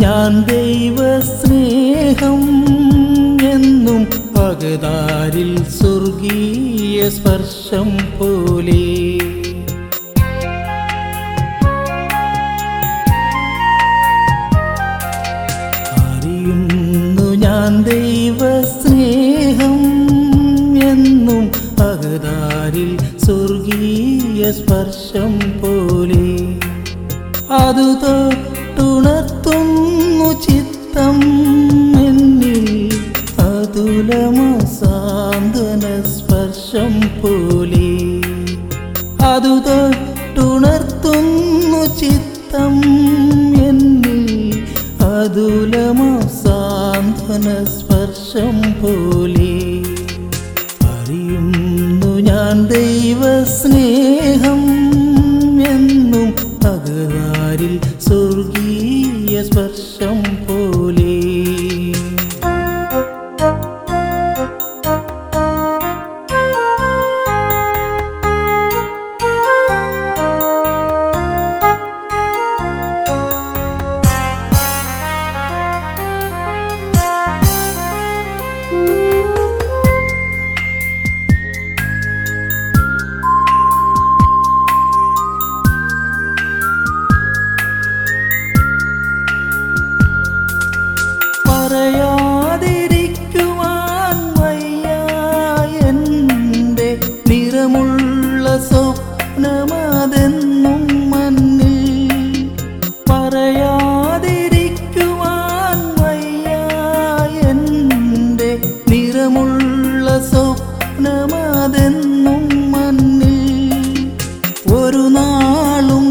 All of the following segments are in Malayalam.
ഞാൻ ദൈവസ്നേഹം എന്നും പകതാരിൽ സ്വർഗീയ സ്പർശം പോലെ അറിയുന്നു ഞാൻ ദൈവസ്നേഹം എന്നും പകതാരിൽ സ്വർഗീയ സ്പർശം പോലെ അതു തൊട്ടുണർത്തുന്നു ചിത്തം എന്നിൽ അതുലമസാന്തന സ്പർശം പോലെ അതു തൊട്ടുണർത്തുന്നു ചിത്തം എന്നിൽ അതുലമസാന്തന സ്പർശം പോലെ അറിയുന്നു ഞാൻ ദൈവസ്നേഹം എന്നും പകരാരിൽ സ്വർഗീയ സ്പർശം പോലെ പറയാതിരിക്കുവാൻ വയ്യ എൻ്റെ നിറമുള്ള സ്വപ്നമതെന്നും മണ്ണിൽ പറയാതിരിക്കുവാൻ വയ്യ എൻ്റെ നിറമുള്ള സ്വപ്നമതെന്നും മണ്ണിൽ ഒരു നാളും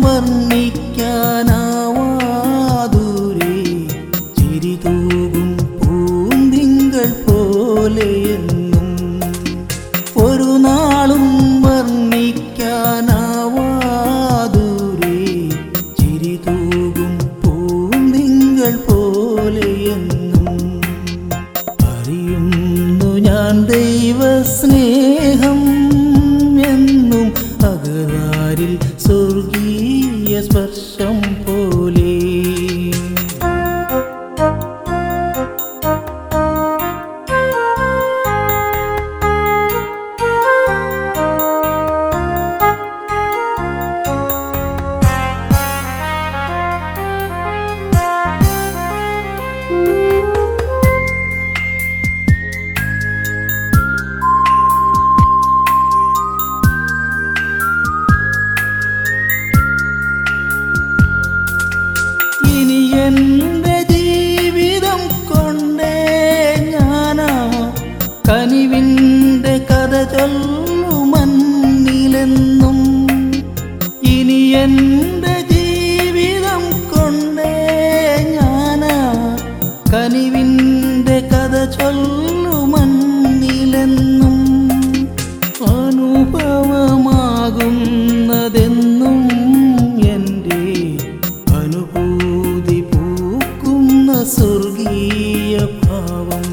വർണ്ണിക്കാനാവാതൂരേ ചിരി തൂകും പൂന്തിങ്കൾ പോലെയെന്നും ഒരു നാളും വർണ്ണിക്കാനാവാതൂരേ ചിരി തൂകും പൂന്തിങ്കൾ പോലെയെന്നും അറിയുന്നു ഞാൻ ദൈവസ്നേഹം എന്നും അകതാരിൽ സ്വർഗീയ സ്പർശം പോലെ ഇനി എൻ്റെ ജീവിതം കൊണ്ടേ ഞാനാ കനിവിൻ്റെ കഥ ചൊല്ലുമന്നിലെന്നും ഇനി എൻ്റെ ജീവിതം കൊണ്ടേ ഞാനാ കനിവിൻ്റെ കഥ ചൊല്ലുമന്നിലെന്നും അനുഭവമാകുന്നതെന്നും എൻ്റെ അനുഭൂതി പൂക്കുന്ന സ്വർഗീയ ഭാവം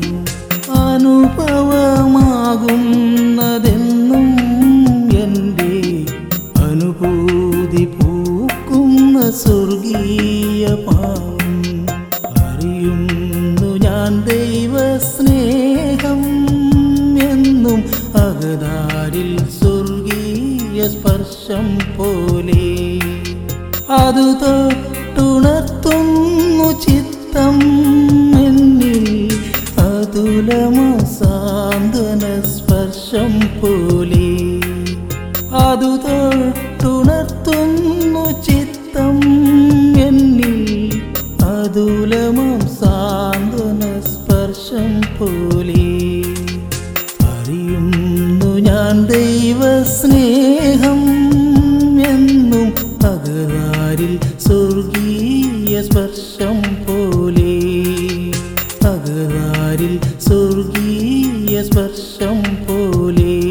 അനുഭവമാകുന്നതെന്നും എൻ്റെ അനുഭൂതി പൂക്കുന്ന സ്വർഗീയ ഭാവം അറിയുന്നു ഞാൻ ദൈവസ്നേഹം എന്നും അകതാരിൽ സ്വർഗീയ സ്പർശം പോലെ അതു തൊട്ടുണർത്തുന്നു ചിത്തം എന്നിൽ അതുലമസാന്തന സ്പർശം പോലെ അതു തൊട്ടുണർത്തുന്നു ചിത്തം എന്നിൽ അതുലമം സാന്ത്വന സ്പർശം പോലെ അറിയുന്നു ഞാൻ ദൈവസ്നേഹം എന്നും പകരാരിൽ സ്വർഗീയ സ്പർശം പോലെ പകരാരിൽ സ്വർഗീയ സ്പർശം പോലെ